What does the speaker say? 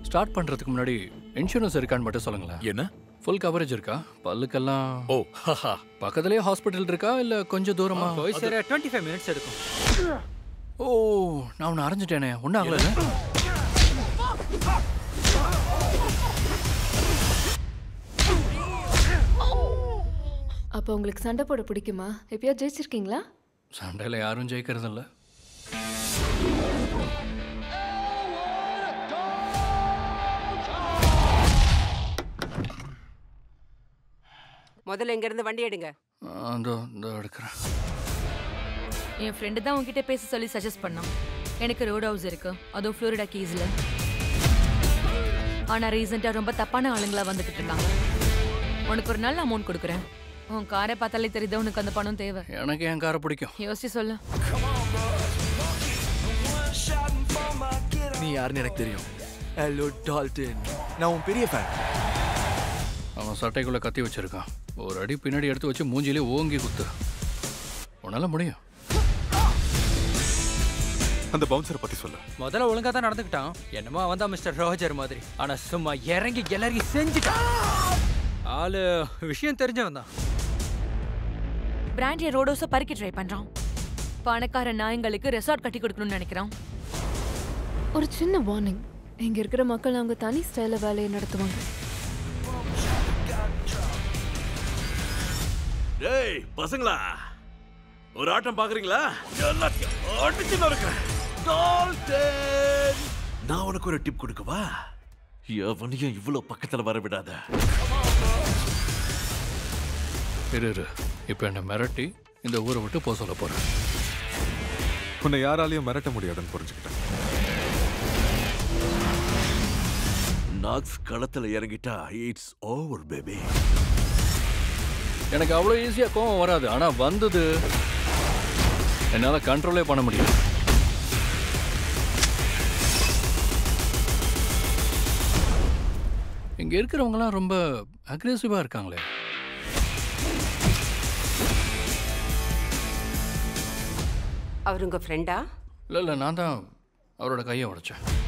start பண்றதுக்கு முன்னாடி insurance இருக்கான்னு மட்டும் சொல்லுங்களேன் என்ன ஃபுல் கவரேஜ் இருக்கா பல்லுக்கெல்லாம் ஓ பக்கத்துலயே ஹாஸ்பிட்டல் இருக்கா இல்ல கொஞ்சம் தூரமா போய் சரி டுவெண்ட்டி ஃபைவ் மினிட்ஸ் எடுக்கும் ஓ நான் ஒன்று அரைஞ்சிட்டேனே ஒன்றும் ஆகல அப்போ உங்களுக்கு சண்டை போட பிடிக்குமா எப்பயோ ஜெயிச்சிருக்கீங்களா சண்டையில் யாரும் ஜெயிக்கிறது இல்ல முதல்ல இங்க இருந்து வண்டி எடுங்க அந்த இந்த எடுக்கிறேன் என் ஃப்ரெண்டு தான் உன்கிட்ட பேச சொல்லி சஜஸ்ட் பண்ணான் எனக்கு ரோட் ஹவுஸ் இருக்கு அதுவும் ஃப்ளோரிடா கீஸ்ல ஆனா ரீசெண்டா ரொம்ப தப்பான ஆளுங்களா வந்துகிட்டு இருக்காங்க உனக்கு ஒரு நல்ல அமௌண்ட் கொடுக்குறேன் உன் காரை பார்த்தாலே தெரியுது உனக்கு அந்த பணம் தேவை எனக்கு என் காரை பிடிக்கும் யோசிச்சு சொல்லு நீ யாருன்னு எனக்கு தெரியும் ஹலோ டால்டன் நான் உன் பெரிய ஃபேன் அவன் சட்டைக்குள்ள கத்தி வச்சிருக்கான் ஒரு அடி பின்னாடி எடுத்து வச்சு மூஞ்சிலே ஓங்கி குத்து உன்னால முடியும் அந்த பவுன்சரை பத்தி சொல்லு முதல்ல ஒழுங்கா தான் நடந்துக்கிட்டான் என்னமோ அவன் தான் மிஸ்டர் ரோஜர் மாதிரி ஆனா சும்மா இறங்கி எல்லாரையும் செஞ்சுட்டான் ஆளு விஷயம் தெரிஞ்சவன் தான் பிராண்டிய ரோட் ஹவுஸை பறிக்க ட்ரை பண்றான் பணக்கார நாயங்களுக்கு ரெசார்ட் கட்டி கொடுக்கணும்னு நினைக்கிறான் ஒரு சின்ன வார்னிங் இங்க இருக்கிற மக்கள் அவங்க தனி ஸ்டைல வேலையை நடத்துவாங்க டேய் பசங்களா ஒரு ஆட்டம் பாக்குறீங்களா எல்லாத்தையும் அடிச்சு நொறுக்கிறேன் டால்டன் நான் உனக்கு ஒரு டிப் கொடுக்கவா எவனையும் இவ்வளவு பக்கத்துல வர விடாத இரு இரு இப்போ என்னை மிரட்டி இந்த ஊரை விட்டு போக சொல்ல போறேன் உன்னை யாராலையும் மிரட்ட முடியாதுன்னு புரிஞ்சுக்கிட்டேன் நாக்ஸ் களத்துல இறங்கிட்டா இட்ஸ் ஓவர் பேபி எனக்கு அவ்வளோ ஈஸியாக கோவம் வராது ஆனால் வந்தது என்னால் கண்ட்ரோலே பண்ண முடியும் இங்கே இருக்கிறவங்கலாம் ரொம்ப அக்ரெசிவாக இருக்காங்களே அவர் உங்க ஃப்ரெண்டா இல்லை இல்லை நான் தான் அவரோட கையை உடைச்சேன்